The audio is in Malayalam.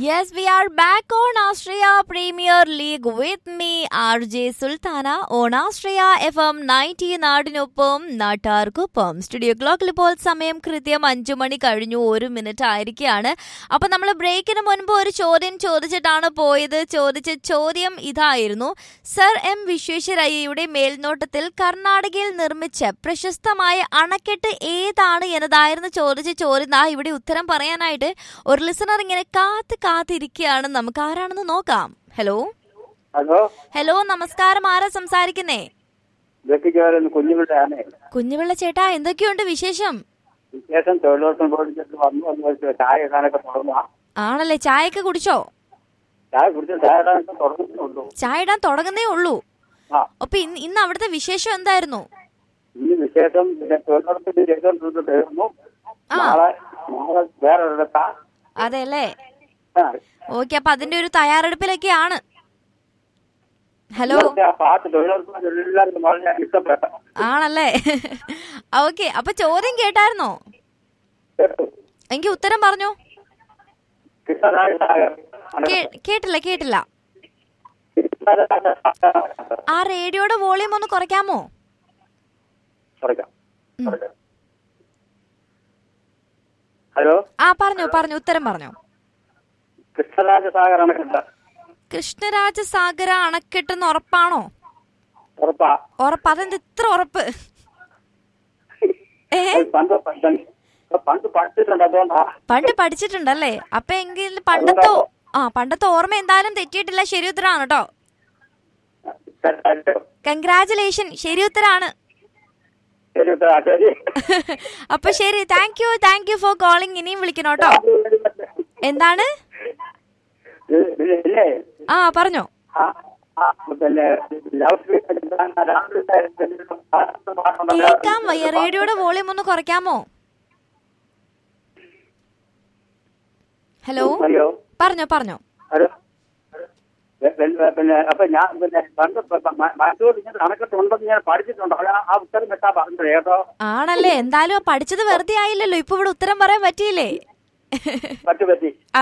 Yes, we are back on Australia Premier League with me, RJ Sultana, on Australia FM 90 നാടിനൊപ്പം നാട്ടാർക്കൊപ്പം സ്റ്റുഡിയോ ക്ലോക്കിൽ ഇപ്പോൾ സമയം കൃത്യം അഞ്ചു മണി കഴിഞ്ഞു ഒരു മിനിറ്റ് ആയിരിക്കുകയാണ് അപ്പൊ നമ്മൾ ബ്രേക്കിന് മുൻപ് ഒരു ചോദ്യം ചോദിച്ചിട്ടാണ് പോയത് ചോദിച്ച ചോദ്യം ഇതായിരുന്നു സർ എം വിശ്വേശ്വരയ്യയുടെ മേൽനോട്ടത്തിൽ കർണാടകയിൽ നിർമ്മിച്ച പ്രശസ്തമായ അണക്കെട്ട് ഏതാണ് എന്നതായിരുന്നു ചോദിച്ച ചോദ്യം ആ ഇവിടെ ഉത്തരം പറയാനായിട്ട് ഒരു ലിസണർ ഇങ്ങനെ കാത്ത് കാത്തിരിക്കുകയാണ് നമുക്ക് ആരാണെന്ന് നോക്കാം ഹലോ ഹലോ ഹലോ നമസ്കാരം ആരാ സംസാരിക്കുന്നേ ഇതൊക്കെ കുഞ്ഞുപിള്ളയാണ് കുഞ്ഞുപിള്ള ചേട്ടാ എന്തൊക്കെയുണ്ട് വിശേഷം വിശേഷം തൊഴിലുറപ്പിന് പോയിട്ട് വന്നു വന്ന് വെച്ച് ചായ ഇടാനൊക്കെ തുടങ്ങുക ആണല്ലേ ചായയൊക്കെ കുടിച്ചോ ചായ കുടിച്ച് ചായ ഇടാനൊക്കെ തുടങ്ങുന്നുള്ളൂ ചായ ഇടാൻ തുടങ്ങുന്നേ ഉള്ളൂ ആ അപ്പൊ ഇന്ന് ഇന്ന് അവിടുത്തെ വിശേഷം എന്തായിരുന്നു ഇനി വിശേഷം പിന്നെ തൊഴിലുറപ്പിന് ചെയ്തോണ്ടിരുന്ന് തീർന്നു ആ. നാളെ നാളെ വേറെ ഒരിടത്താ അതെ അല്ലേ ആ. ഓക്കെ അപ്പൊ അതിന്റെ ഒരു തയ്യാറെടുപ്പിലൊക്കെയാണ് ഹലോ ഇന്നത്തെ ആ പാട്ട് തൊഴിലുറപ്പിന് എല്ലാവർക്കും വളരെ ഇഷ്ടപ്പെട്ട ആണല്ലേ ഓക്കെ അപ്പൊ ചോദ്യം കേട്ടായിരുന്നോ കേട്ടു. എങ്കിൽ ഉത്തരം പറഞ്ഞോ കൃഷ്ണരാജ സാഗർ. കേ- കേട്ടില്ല കേട്ടില്ല കൃഷ്ണരാജ സാഗർ. ആ റേഡിയോയുടെ വോളിയം ഒന്ന് കുറയ്ക്കാമോ കുറയ്ക്കാം. ഉം. കുറയ്ക്കാം. ഹലോ ആ പറഞ്ഞോ പറഞ്ഞോ ഉത്തരം പറഞ്ഞോ കൃഷ്ണരാജ സാഗർ അണക്കെട്ട് കൃഷ്ണരാജസാഗര അണക്കെട്ടെന്ന് ഉറപ്പാണോ ഉറപ്പാ ഉറപ്പ് അതെന്ത് ഇത്ര ഉറപ്പ് ഏ അത് പണ്ട് പണ്ട് പണ്ട് പഠിച്ചിട്ടുണ്ട് അതുകൊണ്ടാ പണ്ട് പഠിച്ചിട്ടുണ്ടല്ലേ അപ്പൊ എങ്കിൽ പണ്ടത്തെ ഓ- ആ പണ്ടത്തെ ഓർമ്മ എന്തായാലും തെറ്റിയിട്ടില്ല ശരി ഉത്തരാണ് കേട്ടോ കൺഗ്രാചുലേഷൻ ശരി ഉത്തരാണ് ശരി ഉത്തരാ, ശരി അപ്പൊ ശരി thank you thank you for calling ഇനിയും വിളിക്കണം കേട്ടോ എന്താണ് ഇല്ലേ, ഇല്ലേ ആ പറഞ്ഞോ ആ, ആ, പിന്നെ ലൗഡ് സ്പീക്കർ ഇടാൻ രാവിലത്തെ പാട്ടുണ്ടല്ലോ. കേൾക്കാൻ വയ്യ റേഡിയോയുടെ വോളിയം ഒന്ന് കുറയ്ക്കാമോ ഹലോ ഹലോ പറഞ്ഞോ പറഞ്ഞോ ഹലോ പി- പിന്നെ പിന്നെ അപ്പൊ ഞാൻ പിന്നെ പണ്ട് മറ്റോട് ഇങ്ങനെ അണക്കെട്ടുണ്ടെന്ന് ഞാൻ പഠിച്ചിട്ടുണ്ട് അവിടെ ആ ഉത്തരം വെച്ചാ പറഞ്ഞത് കേട്ടോ ആണല്ലേ എന്തായാലും ആ പഠിച്ചത് വെറുതെ ആയില്ലല്ലോ ഇപ്പൊ ഇവിടെ ഉത്തരം പറയാൻ പറ്റിയില്ലേ പറ്റി പറ്റി